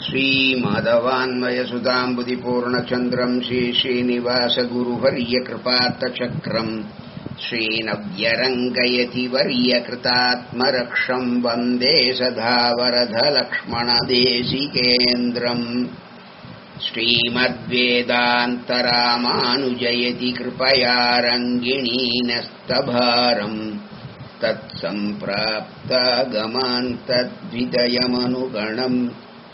श्रीमाधवान्वयसुताम्बुदिपूर्णचन्द्रम् श्रीश्रीनिवासगुरुवर्यकृपात्तचक्रम् श्रीनव्यरङ्गयति वर्यकृतात्मरक्षम् वन्दे सदा वरधलक्ष्मणदेशिकेन्द्रम् श्रीमद्वेदान्तरामानुजयति कृपया रङ्गिणीनस्तभारम् तत्सम्प्राप्तागमान् तद्विदयमनुगणम्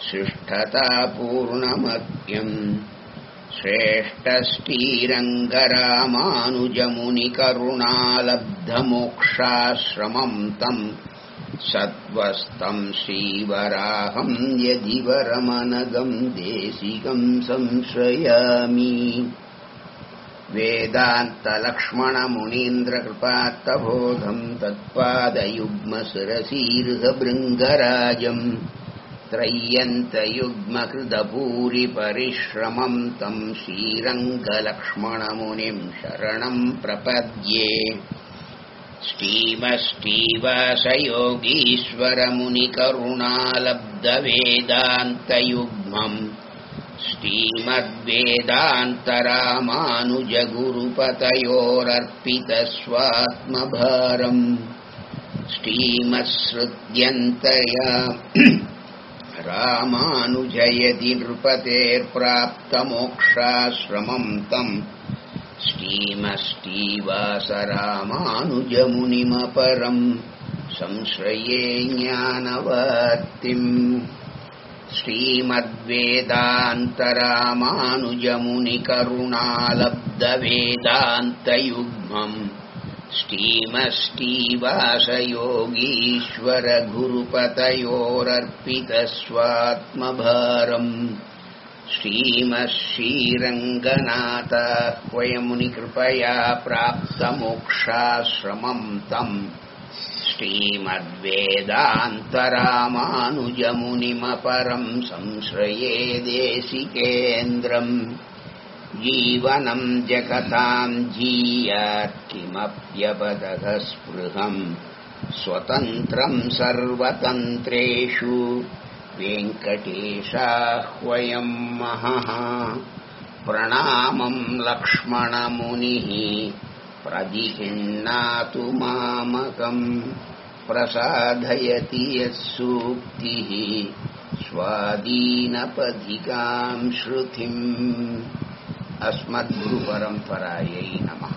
शिष्ठतापूर्णमत्यम् श्रेष्ठश्रीरङ्गरामानुजमुनिकरुणालब्धमोक्षाश्रमम् तम् सत्त्वस्तम् श्रीवराहम् यदि वरमनगम् देशिकम् संश्रयामि वेदान्तलक्ष्मणमुनीन्द्रकृपात्तबोधम् तत्पादयुग्मशिरसीर्हभृङ्गराजम् त्रय्यन्तयुग्मकृतभूरिपरिश्रमम् तम् श्रीरङ्गलक्ष्मणमुनिम् शरणम् प्रपद्ये श्रीमष्टीवासयोगीश्वरमुनिकरुणालब्धवेदान्तयुग्मम् श्रीमद्वेदान्तरामानुजगुरुपतयोरर्पितस्वात्मभारम् श्रीमत्सृत्यन्तया रामानुजयति नृपतेर्प्राप्तमोक्षाश्रमम् तम् श्रीमष्टीवासरामानुजमुनिमपरम् संश्रये ज्ञानवर्तिम् श्रीमद्वेदान्तरामानुजमुनिकरुणालब्धवेदान्तयुग्मम् श्रीमष्टीवासयोगीश्वरगुरुपतयोरर्पितस्वात्मभारम् श्रीमश्रीरङ्गनाथाह्वयमुनिकृपया प्राप्तमोक्षाश्रमम् तम् श्रीमद्वेदान्तरामानुजमुनिमपरम् संश्रये देशिकेन्द्रम् जीवनम् जगताम् जीयात् किमप्यपदः स्पृहम् स्वतन्त्रम् सर्वतन्त्रेषु वेङ्कटेशाह्वयम् महः प्रणामम् लक्ष्मणमुनिः प्रदिहिण्णातु मामकम् प्रसादयति यत्सूक्तिः स्वादीनपथिकाम् श्रुतिम् அஸ்மத்குருபரம்பராயை நமஹ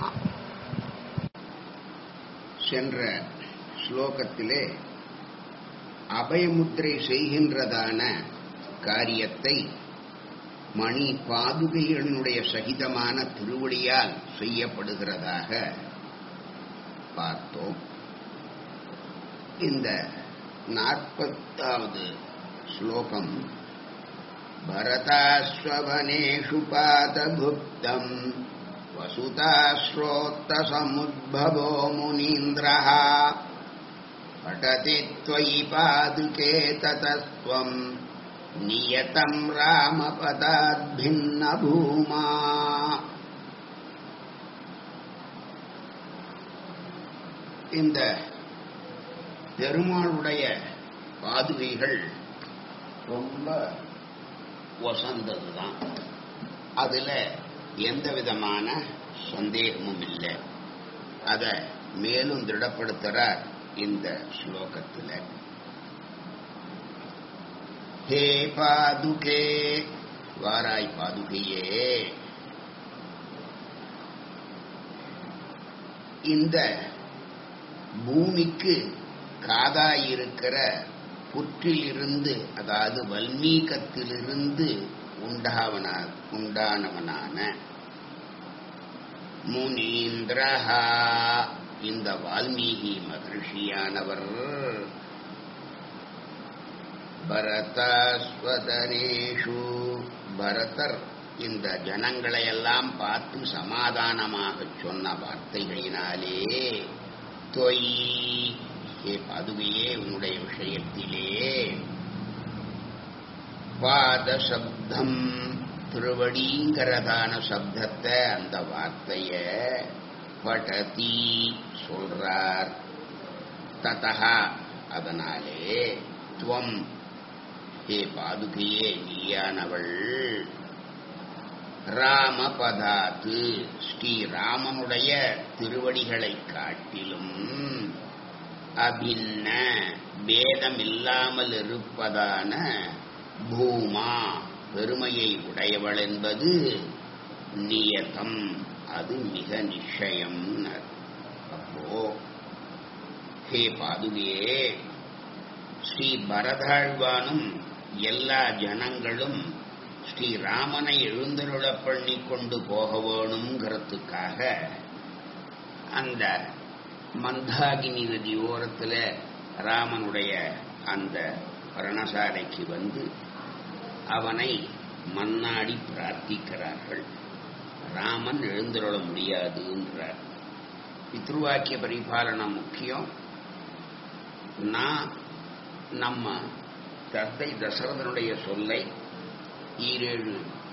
சென்ற ஸ்லோகத்திலே அபயமுத்திரை செய்கின்றதான காரியத்தை மணி பாதுகைகளினுடைய சகிதமான திருவடியால் செய்யப்படுகிறதாக பார்த்தோம் இந்த நாற்பத்தாவது ஸ்லோகம் भरताश्ववनेषु पादभुक्तम् वसुताश्रोत्तसमुद्भवो मुनीन्द्रः पठति त्वयि पादुके ततस्त्वम् नियतम् रामपदाद्भिन्नभूमा இந்த பெருமாளுடைய பாதுகைகள் ரொம்ப வசந்ததுதான் அதுல எந்த விதமான சந்தேகமும் இல்லை அத மேலும் திருடப்படுத்துறார் இந்த ஸ்லோகத்துல ஹே பாதுகே வாராய் பாதுகையே இந்த பூமிக்கு காதாயிருக்கிற புற்றிலிருந்து அதாவது வல்மீகத்திலிருந்து உண்டாவன உண்டானவனான முனீந்திரஹா இந்த வால்மீகி மகர்ஷியானவர் பரதாஸ்வதனேஷு பரதர் இந்த ஜனங்களை எல்லாம் பார்த்து சமாதானமாக சொன்ன வார்த்தைகளினாலே தொய் ஹே பாதுகையே உன்னுடைய விஷயத்திலே பாத சப்தம் திருவடிங்கிறதான சப்தத்தை அந்த வார்த்தைய படதி சொல்றார் ததா அதனாலே துவம் ஹே பாதுகையே நீயானவள் ராமபதாத்து ஸ்ரீராமனுடைய திருவடிகளை காட்டிலும் அபின்ன பேதமில்லாமல் இருப்பதான பூமா பெருமையை உடையவள் என்பது நியதம் அது மிக நிச்சயம் அப்போ ஹே பாதுகையே ஸ்ரீ பரதாழ்வானும் எல்லா ஜனங்களும் ஸ்ரீராமனை எழுந்தருள பண்ணி கொண்டு போக வேணுங்கிறதுக்காக அந்த மந்தாகினி நதி ஓரத்தில் ராமனுடைய அந்த பரணசாலைக்கு வந்து அவனை மன்னாடி பிரார்த்திக்கிறார்கள் ராமன் எழுந்தருள முடியாதுன்றார் பித்ருவாக்கிய பரிபாலனம் முக்கியம் நான் நம்ம தந்தை தசரதனுடைய சொல்லை ஈரேழு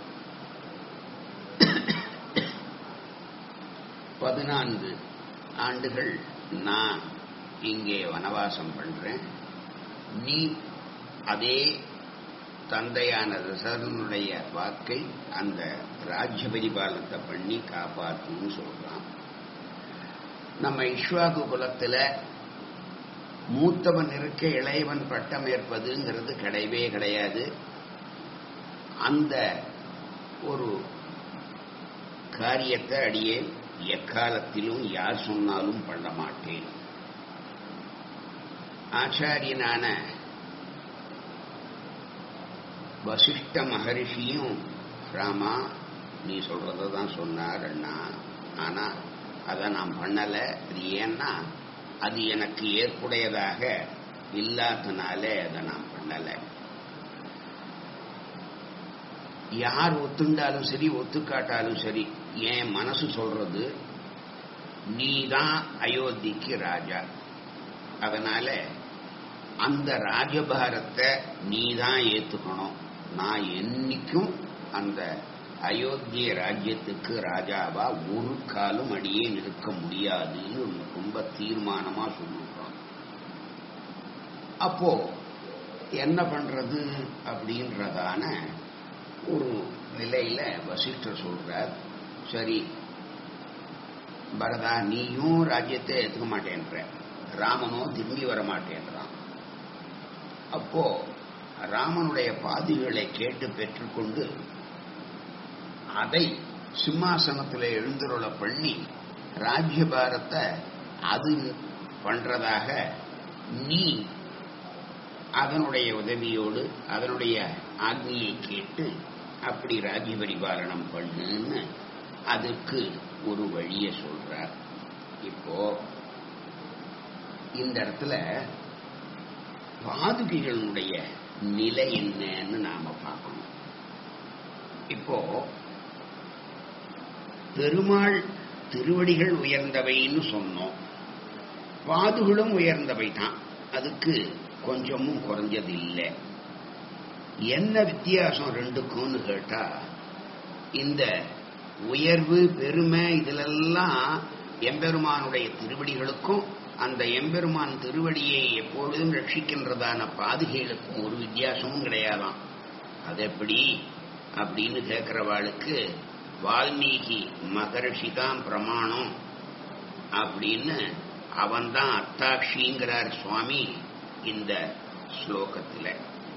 பதினான்கு ஆண்டுகள் நான் இங்கே வனவாசம் பண்றேன் நீ அதே தந்தையான தசரனுடைய வாக்கை அந்த ராஜ்ய பரிபாலனத்தை பண்ணி காப்பாத்துன்னு சொல்றான் நம்ம இஸ்வாகு குலத்துல மூத்தவன் இருக்க இளையவன் பட்டம் ஏற்பதுங்கிறது கிடையவே கிடையாது அந்த ஒரு காரியத்தை அடியே எக்காலத்திலும் யார் சொன்னாலும் பண்ண மாட்டேன் ஆச்சாரியனான வசிஷ்ட மகரிஷியும் ராமா நீ சொல்றத தான் சொன்னார் அண்ணா ஆனா அதை நான் பண்ணல அது ஏன்னா அது எனக்கு ஏற்புடையதாக இல்லாதனாலே அதை நான் பண்ணல யார் ஒத்துண்டாலும் சரி ஒத்துக்காட்டாலும் சரி என் மனசு சொல்றது நீதான் அயோத்திக்கு ராஜா அதனால அந்த ராஜபாரத்தை நீதான் ஏத்துக்கணும் நான் என்னைக்கும் அந்த அயோத்திய ராஜ்யத்துக்கு ராஜாவா ஒரு காலம் அடியே நிற்க முடியாதுன்னு ரொம்ப தீர்மானமா சொல்லிருக்கோம் அப்போ என்ன பண்றது அப்படின்றதான ஒரு நிலையில வசிஷ்டர் சொல்றார் சரி பரதா நீயும் ராஜ்யத்தை ஏத்துக்க மாட்டேன்ற ராமனும் திரும்பி வர மாட்டேன்றான் அப்போ ராமனுடைய பாதிகளை கேட்டு பெற்றுக்கொண்டு அதை சிம்மாசனத்தில் எழுந்துருள பண்ணி ராஜ்யபாரத்தை அது பண்றதாக நீ அதனுடைய உதவியோடு அதனுடைய ஆக்னியை கேட்டு அப்படி ராஜ்ய பரிபாலனம் பண்ணுன்னு அதுக்கு ஒரு வழியை சொல்றார் இப்போ இந்த இடத்துல பாதுகைகளுடைய நிலை என்னன்னு நாம பார்க்கணும் இப்போ பெருமாள் திருவடிகள் உயர்ந்தவைன்னு சொன்னோம் பாதுகளும் உயர்ந்தவை தான் அதுக்கு கொஞ்சமும் குறைஞ்சது இல்லை என்ன வித்தியாசம் ரெண்டுக்கும்னு கேட்டா இந்த உயர்வு பெருமை இதிலெல்லாம் எம்பெருமானுடைய திருவடிகளுக்கும் அந்த எம்பெருமான் திருவடியை எப்பொழுதும் ரட்சிக்கின்றதான பாதுகைகளுக்கும் ஒரு வித்தியாசமும் கிடையாதாம் அது எப்படி அப்படின்னு கேட்கிறவாளுக்கு வால்மீகி மகரிஷி தான் பிரமாணம் அப்படின்னு அவன்தான் அத்தாட்சிங்கிறார் சுவாமி இந்த ஸ்லோகத்தில்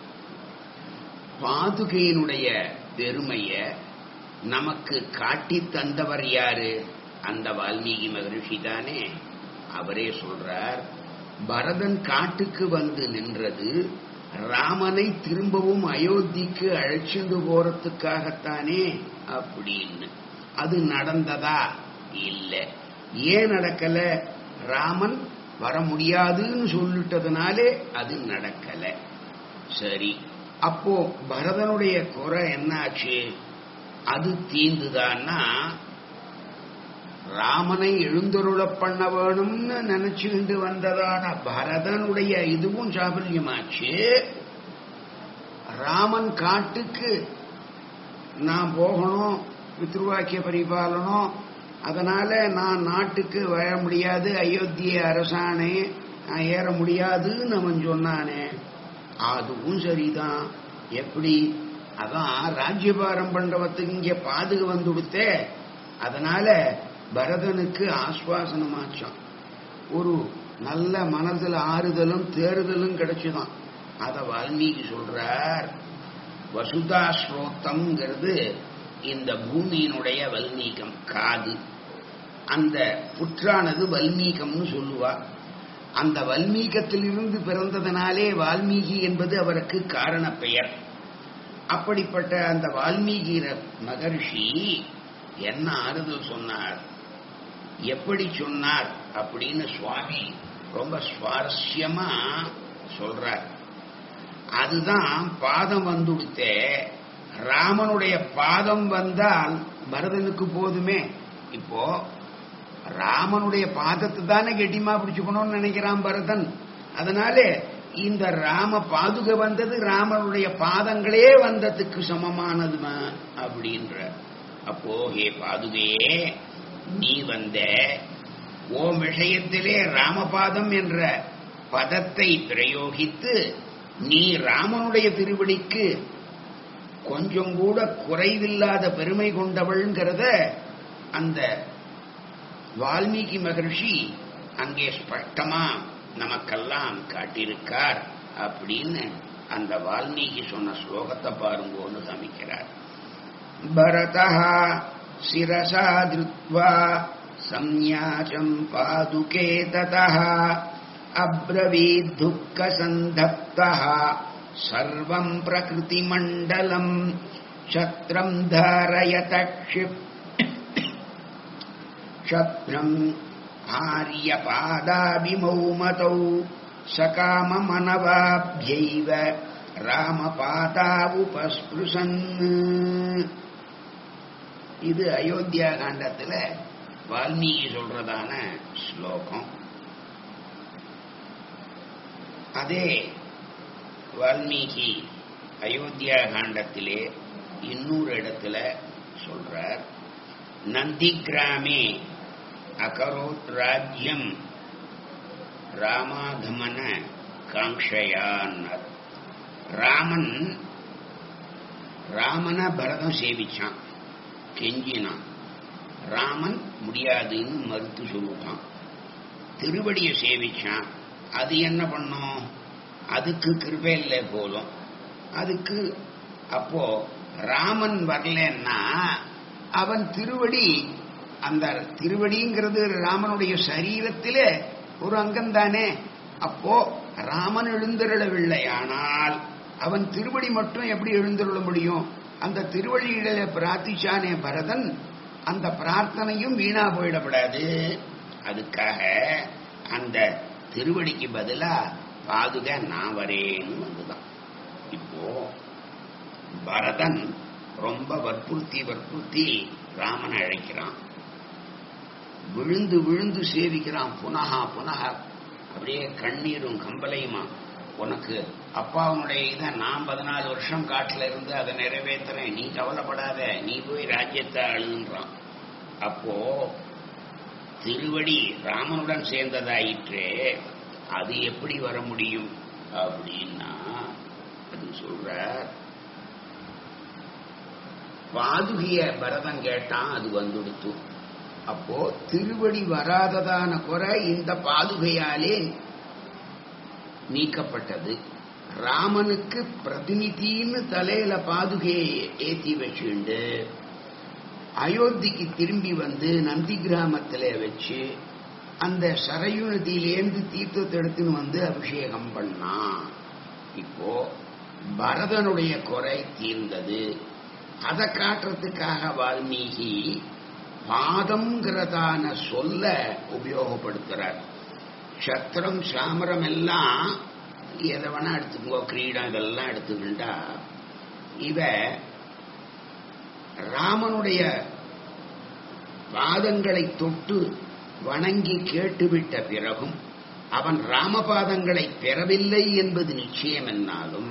பாதுகையினுடைய பெருமைய நமக்கு காட்டி தந்தவர் யாரு அந்த வால்மீகி மகரிஷி தானே அவரே சொல்றார் பரதன் காட்டுக்கு வந்து நின்றது ராமனை திரும்பவும் அயோத்திக்கு அழைச்சிட்டு போறதுக்காகத்தானே அப்படின்னு அது நடந்ததா இல்ல ஏன் நடக்கல ராமன் வர முடியாதுன்னு சொல்லிட்டதுனாலே அது நடக்கல சரி அப்போ பரதனுடைய குறை என்னாச்சு அது தீந்துதான்னா ராமனை எழுந்தருள பண்ண வேணும்னு நினைச்சுக்கிட்டு வந்ததான பரதனுடைய இதுவும் சாபல்யமாச்சு ராமன் காட்டுக்கு நான் போகணும் பித்ருவாக்கிய பரிபாலனம் அதனால நான் நாட்டுக்கு வர முடியாது அயோத்திய அரசானே நான் ஏற முடியாதுன்னு அவன் சொன்னானே அதுவும் சரிதான் எப்படி அதான் ராஜ்யபாரம் பண்றவத்துக்கு இங்க பாதுக வந்து கொடுத்தே அதனால பரதனுக்கு ஆஸ்வாசனமாச்சான் ஒரு நல்ல மனதுல ஆறுதலும் தேறுதலும் கிடைச்சுதான் அத வால்மீகி சொல்றார் வசுதா ஸ்ரோத்தம்ங்கிறது இந்த பூமியினுடைய வல்மீகம் காது அந்த புற்றானது வல்மீகம்னு சொல்லுவா அந்த வல்மீகத்திலிருந்து பிறந்ததனாலே வால்மீகி என்பது அவருக்கு காரண பெயர் அப்படிப்பட்ட அந்த வால்மீகி மகர்ஷி என்ன ஆறுதல் சொன்னார் எப்படி சொன்னார் அப்படின்னு சுவாமி ரொம்ப சுவாரஸ்யமா சொல்றார் அதுதான் பாதம் வந்துடுத்தே ராமனுடைய பாதம் வந்தால் பரதனுக்கு போதுமே இப்போ ராமனுடைய பாதத்தை தானே கெட்டிமா பிடிச்சுக்கணும்னு நினைக்கிறான் பரதன் அதனால இந்த ராம பாதுக வந்தது ராமனுடைய பாதங்களே வந்ததுக்கு சமமானதுமா அப்படின்ற அப்போ ஹே பாதுகையே நீ வந்த ஓம் விஷயத்திலே ராமபாதம் என்ற பதத்தை பிரயோகித்து நீ ராமனுடைய திருவடிக்கு கொஞ்சம் கூட குறைவில்லாத பெருமை கொண்டவள்ங்கிறத அந்த வால்மீகி மகர்ஷி அங்கே ஸ்பஷ்டமா நமக்கெல்லாம் காட்டியிருக்கார் அப்படின்னு அந்த வால்மீகி சொன்ன ஸ்லோகத்தை பாருங்கோன்னு சமைக்கிறார் பரதா சிரசா திருத்வா சந்யாசம் பாதுகே ததா அப்ரவீத் துக்க சந்தப்தா சர்வம் பிரகிருதி மண்டலம் சத்ரம் தாரயத க்ஷிப் क्षत्रम् आर्यपादाभिमौ मतौ सकाममनवाभ्यैव ராமபாதா உபஸ்பிருசன் இது அயோத்தியா காண்டத்துல வால்மீகி சொல்றதான ஸ்லோகம் அதே வால்மீகி அயோத்தியா காண்டத்திலே இன்னொரு இடத்துல சொல்றார் நந்தி கிராமே அகரோத் ராஜ்யம் ராமாகமன காங்ஷயான்னர் ராமன் ராமன பரதம் சேவிச்சான் கெஞ்சினான் ராமன் முடியாதுன்னு மறுத்து சொல்லிட்டான் திருவடியை சேவிச்சான் அது என்ன பண்ணும் அதுக்கு கிருபையில்ல போதும் அதுக்கு அப்போ ராமன் வரலன்னா அவன் திருவடி அந்த திருவடிங்கிறது ராமனுடைய சரீரத்திலே ஒரு அங்கம் தானே அப்போ ராமன் எழுந்தருளவில்லை ஆனால் அவன் திருவடி மட்டும் எப்படி எழுந்தருள முடியும் அந்த திருவடியில பிரார்த்திச்சானே பரதன் அந்த பிரார்த்தனையும் வீணா போயிடப்படாது அதுக்காக அந்த திருவடிக்கு பதிலா பாதுக நான் வரேன்னு வந்துதான் இப்போ பரதன் ரொம்ப வற்புறுத்தி வற்புறுத்தி ராமனை அழைக்கிறான் விழுந்து விழுந்து சேவிக்கிறான் புனகா புனகா அப்படியே கண்ணீரும் கம்பலையுமா உனக்கு அப்பாவுடைய இதை நான் பதினாலு வருஷம் காட்டுல இருந்து அதை நிறைவேற்றுறேன் நீ கவலைப்படாத நீ போய் ராஜ்யத்தை அழுன்றான் அப்போ திருவடி ராமனுடன் சேர்ந்ததாயிற்றே அது எப்படி வர முடியும் அப்படின்னா அது சொல்ற பாதுகிய பரதம் கேட்டான் அது வந்துடுத்து அப்போ திருவடி வராததான குறை இந்த பாதுகையாலே நீக்கப்பட்டது ராமனுக்கு பிரதிநிதின்னு தலையில பாதுகையை ஏத்தி வச்சுண்டு அயோத்திக்கு திரும்பி வந்து நந்தி கிராமத்துல வச்சு அந்த சரையு நதியிலேருந்து தீர்த்தத்தை எடுத்துன்னு வந்து அபிஷேகம் பண்ணான் இப்போ பரதனுடைய குறை தீர்ந்தது அதை காட்டுறதுக்காக வால்மீகி பாதம்ங்கிறதான சொல்ல உபயோகப்படுத்துறார் சத்திரம் சாமரம் எல்லாம் எதை வேணா எடுத்துக்கோ கிரீடம் இதெல்லாம் எடுத்துக்கிட்டா இவ ராமனுடைய பாதங்களை தொட்டு வணங்கி கேட்டுவிட்ட பிறகும் அவன் ராமபாதங்களை பெறவில்லை என்பது நிச்சயம் என்னாலும்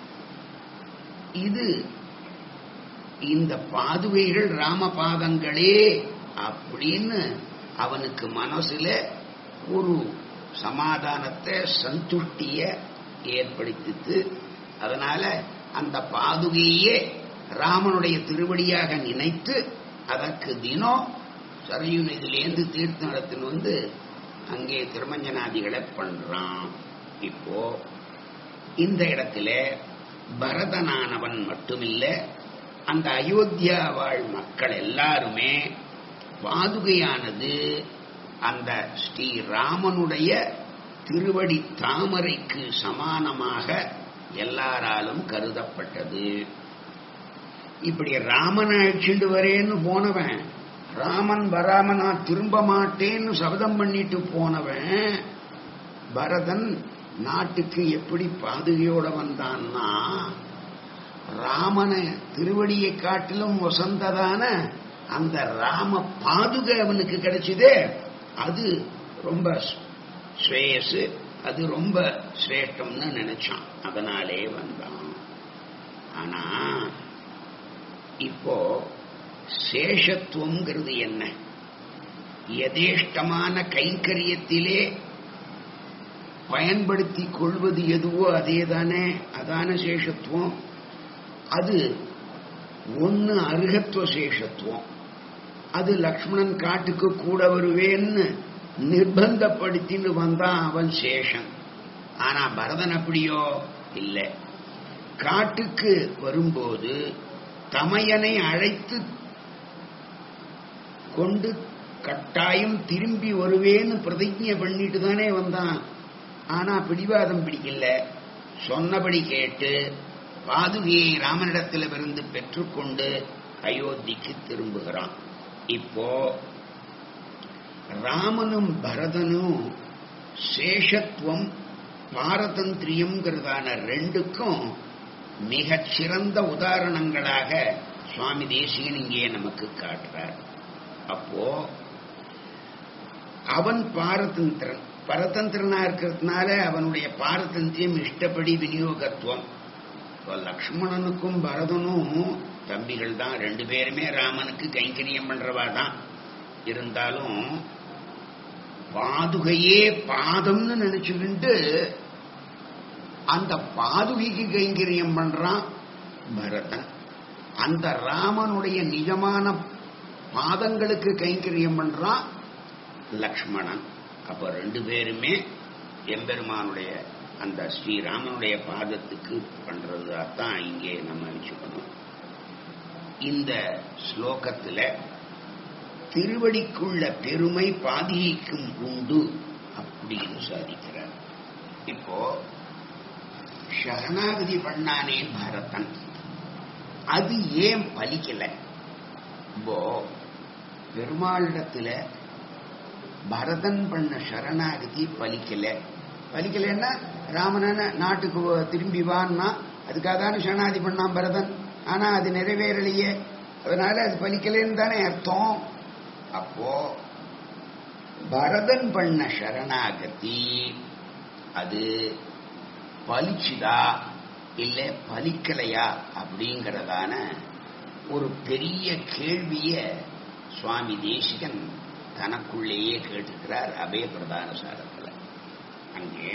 இது இந்த பாதுகைகள் ராமபாதங்களே அப்படின்னு அவனுக்கு மனசுல ஒரு சமாதானத்தை சந்துஷ்டிய ஏற்படுத்தித்து அதனால அந்த பாதுகையே ராமனுடைய திருவடியாக நினைத்து அதற்கு தினம் சரையு நதியிலேருந்து தீர்த்த நடத்தின்னு வந்து அங்கே திருமஞ்சனாதிகளை பண்றான் இப்போ இந்த இடத்துல பரதனானவன் மட்டுமில்ல அந்த அயோத்தியா வாழ் மக்கள் எல்லாருமே பாதுகையானது அந்த ஸ்ரீராமனுடைய திருவடி தாமரைக்கு சமானமாக எல்லாராலும் கருதப்பட்டது இப்படி ராமன் அழைச்சிட்டு வரேன்னு போனவன் ராமன் வராம நான் திரும்ப மாட்டேன்னு சபதம் பண்ணிட்டு போனவன் பரதன் நாட்டுக்கு எப்படி பாதுகையோட வந்தான்னா ராமனை திருவடியை காட்டிலும் வசந்ததான அந்த ராம பாதுகை அவனுக்கு கிடைச்சதே அது ரொம்ப ஸ்ரேயஸ் அது ரொம்ப சிரேஷ்டம்னு நினைச்சான் அதனாலே வந்தான் ஆனா இப்போ சேஷத்துவம்ங்கிறது என்ன யதேஷ்டமான கைங்கரியத்திலே பயன்படுத்தி கொள்வது எதுவோ அதே தானே அதான சேஷத்துவம் அது ஒன்னு அருகத்துவ சேஷத்துவம் அது லக்ஷ்மணன் காட்டுக்கு கூட வருவேன்னு நிர்பந்தப்படுத்தின்னு வந்தான் அவன் சேஷன் ஆனா பரதன் அப்படியோ இல்லை காட்டுக்கு வரும்போது தமையனை அழைத்து கொண்டு கட்டாயம் திரும்பி வருவேன்னு பிரதிஜை பண்ணிட்டு தானே வந்தான் ஆனா பிடிவாதம் பிடிக்கல சொன்னபடி கேட்டு பாதுகையை ராமனிடத்திலிருந்து பெற்றுக்கொண்டு அயோத்திக்கு திரும்புகிறான் இப்போ ராமனும் பரதனும் சேஷத்துவம் பாரதந்திரியம்ங்கிறதான ரெண்டுக்கும் மிகச் சிறந்த உதாரணங்களாக சுவாமி தேசிகன் இங்கே நமக்கு காட்டுறார் அப்போ அவன் பாரதந்திரன் பரதந்திரனா இருக்கிறதுனால அவனுடைய பாரதந்திரியம் இஷ்டப்படி விநியோகத்துவம் இப்போ லக்ஷ்மணனுக்கும் பரதனும் தம்பிகள் தான் ரெண்டு பேருமே ராமனுக்கு கைங்கரியம் பண்றவா தான் இருந்தாலும் பாதுகையே பாதம்னு நினைச்சுக்கிட்டு அந்த பாதுகைக்கு கைங்கரியம் பண்றான் பரதன் அந்த ராமனுடைய நிஜமான பாதங்களுக்கு கைங்கரியம் பண்றான் லக்ஷ்மணன் அப்ப ரெண்டு பேருமே எம்பெருமானுடைய அந்த ஸ்ரீராமனுடைய பாதத்துக்கு பண்றதுதான் இங்கே நம்ம வச்சுக்கணும் இந்த ஸ்லோகத்துல திருவடிக்குள்ள பெருமை பாதிக்கும் உண்டு அப்படின்னு சாதிக்கிறார் இப்போ சரணாகதி பண்ணானே பரதன் அது ஏன் பலிக்கல இப்போ பெருமாளிடத்துல பரதன் பண்ண சரணாகதி பலிக்கல பலிக்கலன்னா ராமன நாட்டுக்கு திரும்பி வான்னா அதுக்காக தானே சரணாதி பண்ணான் பரதன் ஆனா அது நிறைவேறலையே அதனால அது பலிக்கலன்னு தானே அர்த்தம் அப்போ பரதன் பண்ண சரணாகதி அது பலிச்சுதா இல்ல பலிக்கலையா அப்படிங்கறதான ஒரு பெரிய கேள்விய சுவாமி தேசிகன் தனக்குள்ளேயே கேட்டுக்கிறார் அபய பிரதான சாரத்தில் அங்கே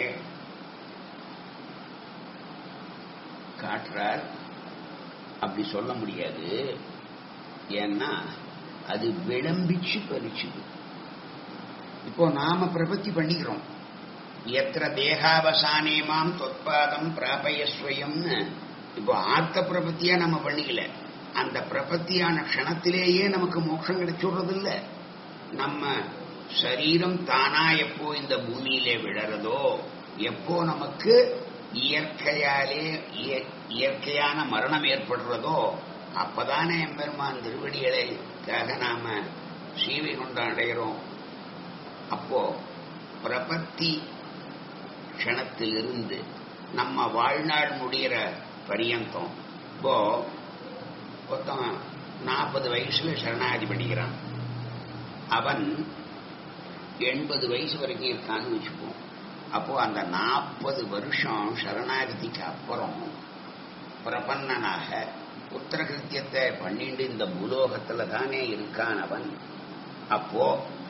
காட்டுறார் அப்படி சொல்ல முடியாது ஏன்னா அது விளம்பிச்சு பறிச்சுது இப்போ நாம பிரபத்தி பண்ணிக்கிறோம் எத்திர தேகாவசானே மாம் தொற்பாதம் பிராபயஸ்வயம்னு இப்போ ஆத்த பிரபத்தியா நம்ம பண்ணிக்கல அந்த பிரபத்தியான க்ஷணத்திலேயே நமக்கு மோட்சம் கிடைச்சுடுறது இல்ல நம்ம சரீரம் தானா எப்போ இந்த பூமியிலே விழறதோ எப்போ நமக்கு இயற்கையாலே இயற்கையான மரணம் ஏற்படுறதோ அப்பதானே எம்பெருமான் திருவடிகளுக்காக நாம சீவை கொண்டு அடைகிறோம் அப்போ பிரபத்தி க்ஷணத்திலிருந்து நம்ம வாழ்நாள் முடிகிற பரியந்தம் இப்போ ஒருத்தன் நாற்பது வயசுல சரணாகதி பண்ணிக்கிறான் அவன் எண்பது வயசு வரைக்கும் இருக்கான்னு வச்சுப்போம் அப்போ அந்த நாற்பது வருஷம் சரணாகதிக்கு அப்புறம் பிரபன்னனாக உத்தரகிருத்தியத்தை பண்ணிட்டு இந்த பூலோகத்துல தானே இருக்கான் அவன் அப்போ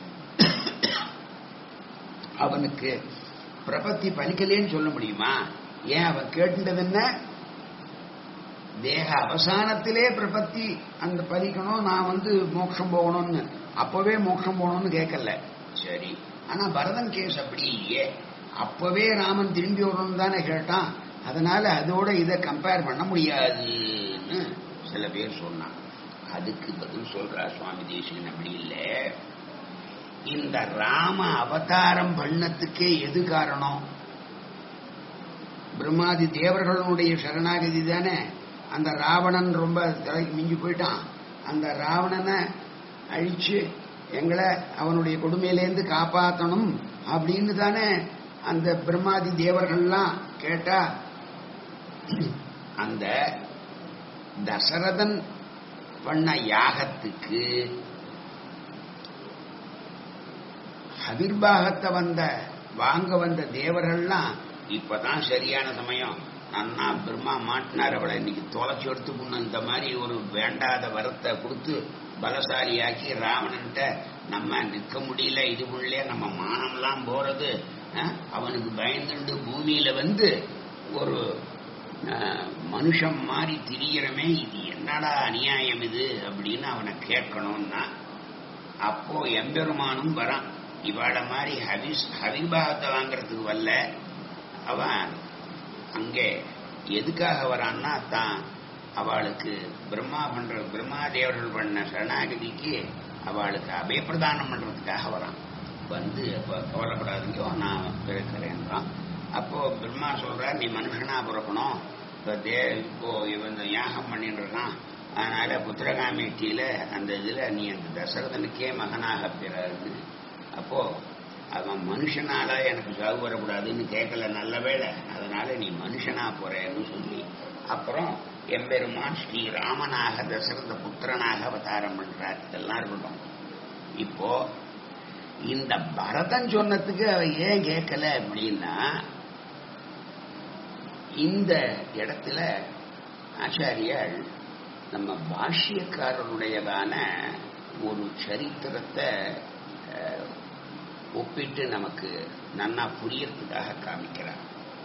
அவனுக்கு பிரபத்தி பலிக்கலேன்னு சொல்ல முடியுமா ஏன் அவன் கேட்டுட்டது என்ன தேக அவசானத்திலே பிரபத்தி அந்த பலிக்கணும் நான் வந்து மோட்சம் போகணும்னு அப்பவே மோட்சம் போகணும்னு கேட்கல சரி ஆனா பரதன் கேஸ் அப்படி இல்லையே அப்பவே ராமன் திரும்பி வரணும்னு தானே கேட்டான் அதனால அதோட இதை கம்பேர் பண்ண முடியாதுன்னு சில பேர் சொன்னான் அதுக்கு பதில் சொல்றா சுவாமி தேசிகன் அப்படி இல்லை இந்த ராம அவதாரம் பண்ணத்துக்கே எது காரணம் பிரம்மாதி தேவர்களுடைய சரணாகதி தானே அந்த ராவணன் ரொம்ப தலைக்கு மிஞ்சி போயிட்டான் அந்த ராவணனை அழிச்சு எங்களை அவனுடைய கொடுமையிலேருந்து காப்பாற்றணும் அப்படின்னு தானே அந்த பிரம்மாதி தேவர்கள்லாம் கேட்டா அந்த தசரதன் பண்ண யாகத்துக்கு அவிர்வாகத்தை வந்த வாங்க வந்த தேவர்கள்லாம் இப்பதான் சரியான சமயம் அண்ணா பிரம்மா மாட்டினார் அவளை இன்னைக்கு தொலைச்சு எடுத்து இந்த மாதிரி ஒரு வேண்டாத வரத்தை கொடுத்து பலசாலியாக்கி ராவணன்ட்ட நம்ம நிற்க முடியல இது முடியல நம்ம மானம்லாம் போறது அஹ், அவனுக்கு பயந்துண்டு பூமியில வந்து ஒரு அஹ், மனுஷன் மாதிரி திரியறமே இது என்னடா அநியாயம் இது அப்படின்னு அவனை கேட்கணும்னா அப்போ எம்பெருமானும் வரான் இவாள மாதிரி ஹவிஸ் ஹவிபாகத்தை வாங்கறதுக்கு வரல அவன் அங்கே எதுக்காக வரான்னா தான் அவளுக்கு பிரம்மா பண்ற பிரம்மா தேவர்கள் பண்ண சரணாகதிக்கு அவளுக்கு அபயப்பிரதானம் பண்றதுக்காக வரான் வந்து அப்ப கவலைப்படாதீங்கோ நான் பிறக்கிறேன்றான் அப்போ பிரம்மா சொல்றார் நீ மனுஷனா பிறக்கணும் இப்ப தே இப்போ இவன் யாகம் பண்ணிட்டு இருக்கான் அதனால புத்திரகாமேட்டியில அந்த இதுல நீ அந்த தசரதனுக்கே மகனாக பிறகு அப்போ அவன் மனுஷனால எனக்கு சாகு வரக்கூடாதுன்னு கேட்கல நல்ல வேளை அதனால நீ மனுஷனா போறேன்னு சொல்லி அப்புறம் எம்பெருமான் ஸ்ரீ ராமனாக தசரத புத்திரனாக அவதாரம் பண்றார் இதெல்லாம் இருக்கட்டும் இப்போ இந்த பரதன் சொன்னதுக்கு அவ ஏன் கேட்கல அப்படின்னா இந்த இடத்துல ஆச்சாரியால் நம்ம பாஷ்யக்காரருடையதான ஒரு சரித்திரத்தை அஹ், ஒப்பிட்டு நமக்கு நன்னா புரியறதுக்காக காமிக்கிறார்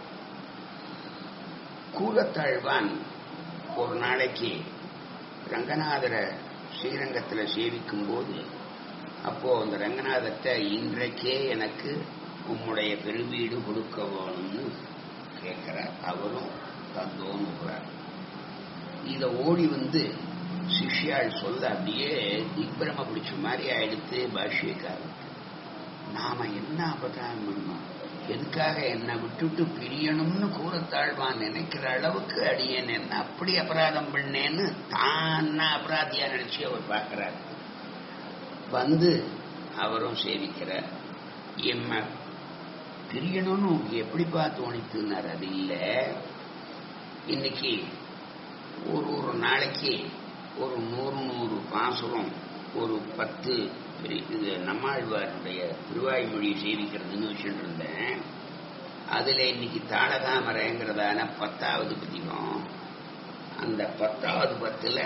கூலத்தாழ்வான் ஒரு நாளைக்கு ரங்கநாதரை ஸ்ரீரங்கத்துல சேவிக்கும் போது அப்போ அந்த ரங்கநாதத்தை இன்றைக்கே எனக்கு உம்முடைய பெருவீடு கொடுக்க வேணும்னு கேட்கிறார் அவரும் தந்தோன்னுகிறார் இத ஓடி வந்து சிஷ்யாள் சொல்ல அப்படியே திக்பிரம பிடிச்ச மாதிரி ஆயிடுத்து பாஷ்யக்காரருக்கு நாம என்ன அபதாரம் பண்ணோம் எதுக்காக என்ன விட்டுட்டு பிரியணும்னு கூறத்தாழ்வான் நினைக்கிற அளவுக்கு அடியேன் என்ன அப்படி அபராதம் பண்ணேன்னு தான் அபராதியா நினைச்சு அவர் பார்க்கிறார் வந்து அவரும் சேவிக்கிறார் எம்ம பிரியணும்னு உங்களுக்கு எப்படிப்பா தோணித்துனார் அது இல்ல இன்னைக்கு ஒரு ஒரு நாளைக்கு ஒரு நூறு நூறு பாசுரம் ஒரு பத்து பெரிய- இது நம்மாழ்வாருடைய திருவாய்மொழி சேவிக்கிறதுன்னு வச்சுட்டு இருந்தேன் அதுல இன்னைக்கு தாளகாமரைங்கிறதான பத்தாவது பதிகம் அந்த பத்தாவது பத்துல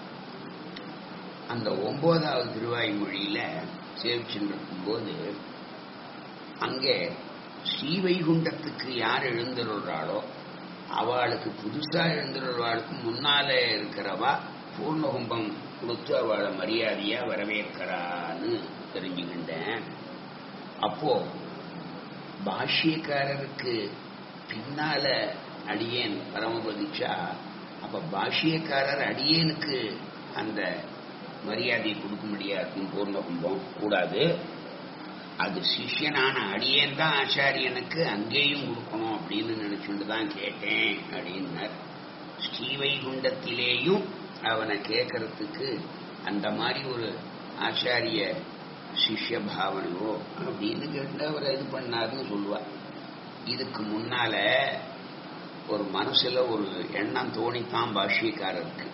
அந்த ஒன்பதாவது திருவாய்மொழியில சேவிச்சுட்டு இருக்கும்போது அங்கே ஸ்ரீவைகுண்டத்துக்கு யார் எழுந்தருள்றாளோ அவளுக்கு புதுசா எழுந்தருள்வாளுக்கு முன்னாலே இருக்கிறவா பூர்ணகும்பம் கொடுத்து அவளை மரியாதையா வரவேற்கிறான்னு தெரிஞ்சுக்கிட்டேன் அப்போ பாஷ்யக்காரருக்கு பின்னால அடியேன் பரமபதிச்சா அப்ப பாஷ்யக்காரர் அடியேனுக்கு அந்த மரியாதையை கொடுக்க முடியாது பூர்ணகும்பம் கூடாது அது சிஷ்யனான அடியேன் தான் ஆச்சாரியனுக்கு அங்கேயும் கொடுக்கணும் அப்படின்னு நினைச்சுட்டு தான் கேட்டேன் அப்படின்னார் ஸ்ரீவைகுண்டத்திலேயும் அவனை கேட்கறதுக்கு அந்த மாதிரி ஒரு ஆச்சாரிய சிஷ்ய பாவனையோ அப்படின்னு கேட்டு அவர் இது பண்ணாருன்னு சொல்லுவார் இதுக்கு முன்னால ஒரு மனசுல ஒரு எண்ணம் தோணித்தான் பாஷ்யக்காரருக்கு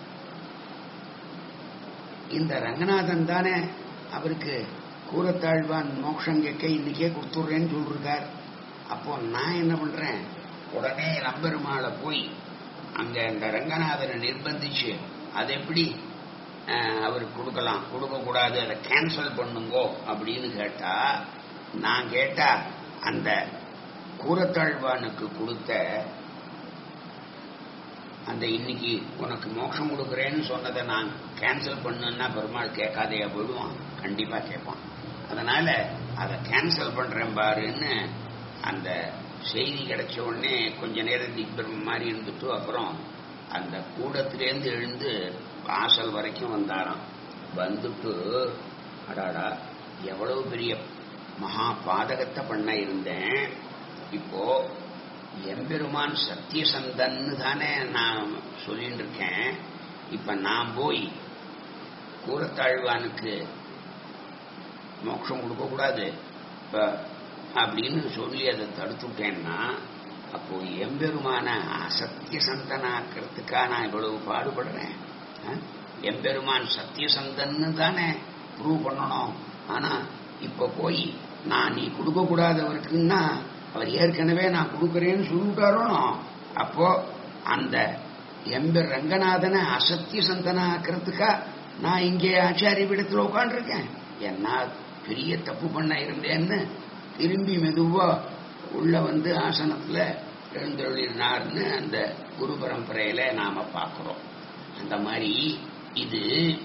இந்த ரங்கநாதன் தானே அவருக்கு கூரத்தாழ்வான் மோட்சம் கேட்க இன்னைக்கே கொடுத்துட்றேன்னு சொல்லிருக்கார் அப்போ நான் என்ன பண்றேன் உடனே நம்பெருமாளை போய் அங்க இந்த ரங்கநாதனை நிர்பந்திச்சு அது எப்படி அஹ், அவருக்கு கொடுக்கலாம் கொடுக்க கூடாது அதை கேன்சல் பண்ணுங்கோ அப்படின்னு கேட்டா நான் கேட்டா அந்த கூரத்தாழ்வானுக்கு கொடுத்த அந்த இன்னைக்கு உனக்கு மோட்சம் கொடுக்குறேன்னு சொன்னதை நான் கேன்சல் பண்ணுன்னா பெருமாள் கேட்காதையா போயிடுவான் கண்டிப்பா கேட்பான் அதனால அதை கேன்சல் பண்றேன் பாருன்னு அந்த செய்தி கிடைச்ச உடனே கொஞ்ச நேரம் திக்பிரம் மாதிரி இருந்துட்டு அப்புறம் அந்த கூடத்திலேருந்து எழுந்து வாசல் வரைக்கும் வந்தாராம் வந்துட்டு அடாடா எவ்வளவு பெரிய மகா பாதகத்தை பண்ண இருந்தேன் இப்போ எம்பெருமான் சத்தியசந்தன்னு தானே நான் சொல்லிட்டு இருக்கேன் இப்ப நான் போய் கூரத்தாழ்வானுக்கு மோட்சம் கொடுக்க கூடாது இப்ப அப்படின்னு சொல்லி அதை தடுத்துட்டேன்னா அப்போ எம்பெருமான அசத்தியசந்தனாக்கிறதுக்கா நான் இவ்வளவு பாடுபடுறேன் ஆ? எம்பெருமான் சத்தியசந்தன்னு தானே ப்ரூவ் பண்ணணும் ஆனா இப்ப போய் நான் நீ கொடுக்க கூடாதவருக்குன்னா அவர் ஏற்கனவே நான் கொடுக்கறேன்னு சொல்லிட்டாரோ அப்போ அந்த எம்பெர் ரங்கநாதனை அசத்திய சந்தனாக்கிறதுக்கா நான் இங்கே ஆச்சாரிய பீடத்தில் உட்காந்துருக்கேன் என்ன பெரிய தப்பு பண்ண இருந்தேன்னு திரும்பி மெதுவா உள்ள வந்து ஆசனத்துல எழுந்தருளினார்னு அந்த குரு பரம்பரையில நாம பார்க்கிறோம் அந்த மாதிரி இது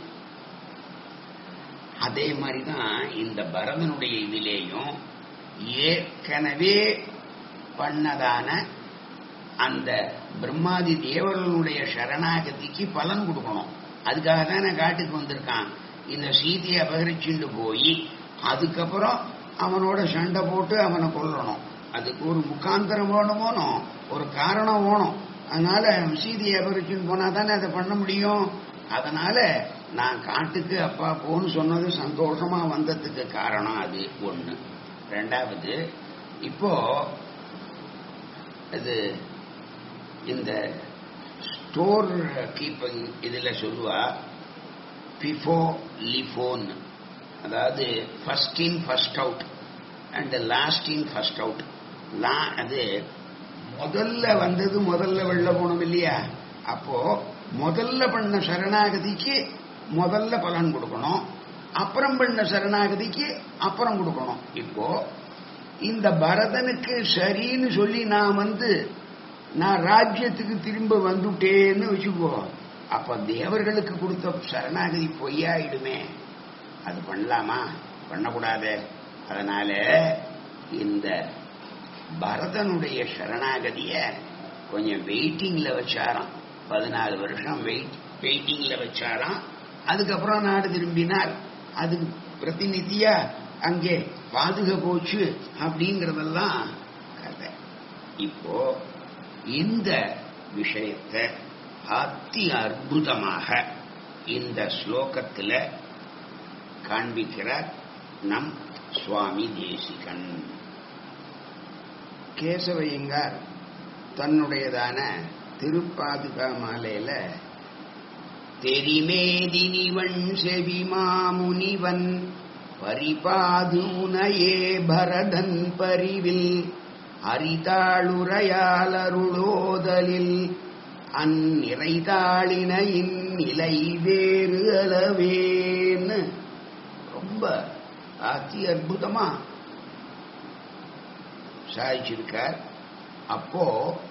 அதே மாதிரிதான் இந்த பரதனுடைய இதிலேயும் ஏற்கனவே பண்ணதான அந்த பிரம்மாதி தேவர்களுடைய சரணாகதிக்கு பலன் கொடுக்கணும் அதுக்காக தானே காட்டுக்கு வந்திருக்கான் இந்த சீதையை அபகரிச்சுட்டு போய் அதுக்கப்புறம் அவனோட சண்டை போட்டு அவனை கொல்லணும் அதுக்கு ஒரு முக்காந்தரம் வேணுமோனோ ஒரு காரணம் வேணும் அதனால சீதையை அபகரிச்சுட்டு போனா தானே அதை பண்ண முடியும் அதனால நான் காட்டுக்கு அப்பா போன்னு சொன்னது சந்தோஷமா வந்ததுக்கு காரணம் அது ஒண்ணு ரெண்டாவது இப்போ இது இந்த ஸ்டோர் கீப்பிங் இதுல சொல்லுவா பிஃபோ லிஃபோன் அதாவது first in first out and last in first out லா அது முதல்ல வந்தது முதல்ல வெளில போனோம் இல்லையா அப்போ முதல்ல பண்ண சரணாகதிக்கு முதல்ல பலன் கொடுக்கணும் அப்புறம் பண்ண சரணாகதிக்கு அப்புறம் கொடுக்கணும் இப்போ இந்த பரதனுக்கு சரின்னு சொல்லி நான் வந்து நான் ராஜ்யத்துக்கு திரும்ப வந்துட்டேன்னு வச்சுக்கோ அப்ப தேவர்களுக்கு கொடுத்த சரணாகதி பொய்யாயிடுமே அது பண்ணலாமா பண்ணக்கூடாது அதனால இந்த பரதனுடைய சரணாகதிய கொஞ்சம் வெயிட்டிங்ல வச்சாராம் பதினாலு வருஷம் வெயிட் வெயிட்டிங்ல வச்சாராம் அதுக்கப்புறம் நாடு திரும்பினார் அதுக்கு பிரதிநிதியா அங்கே பாதுக போச்சு அப்படிங்கறதெல்லாம் கதை இப்போ இந்த விஷயத்தை அத்தி அற்புதமாக இந்த ஸ்லோகத்துல காண்பிக்கிறார் நம் சுவாமி தேசிகன் கேசவையங்கார் தன்னுடையதான திருப்பாதுகா மாலையில தெரிமேதினிவன் செவிமாமுனிவன் பரிபாது உனையே பரதன் பரிவில் அரிதாளுரையாளருளோதலில் அந்நிறைதாளினையின் நிலை வேறு அளவேன்னு ரொம்ப அதி அற்புதமா சாதிச்சிருக்கார் அப்போ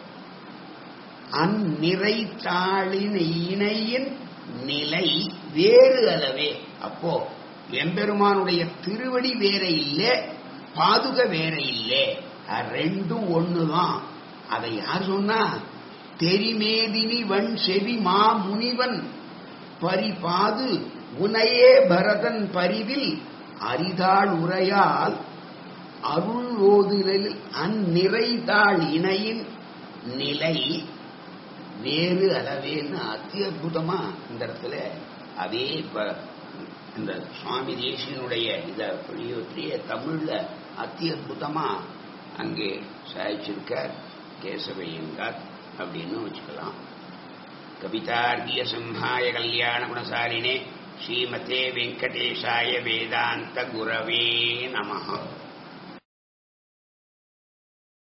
அந்நிறைத்தாளின் இணையின் நிலை வேறு அளவே அப்போ எம்பெருமானுடைய திருவடி வேற இல்லை பாதுக வேற இல்லை ரெண்டும் ஒண்ணுதான் அதை யார் சொன்னா தெரிமேதினி வன் செவி மா முனிவன் பரிபாது உனையே பரதன் பரிவில் அரிதாள் உரையால் அருள் ஓதுதலில் அந்நிறைதாள் இணையின் நிலை வேறு அளவேன்னு அத்தி அற்புதமா இந்த இடத்துல அதே இப்ப இந்த சுவாமி தேசியனுடைய இத வெளியொற்றிய தமிழ்ல அத்தி அற்புதமா அங்கே சாய்ச்சிருக்கார் கேசவையங்கார் அப்படின்னு வச்சுக்கலாம் கவிதார்கிய சம்ஹாய கல்யாண குணசாலினே ஸ்ரீமதே வெங்கடேஷாய வேதாந்த குரவே நமஹா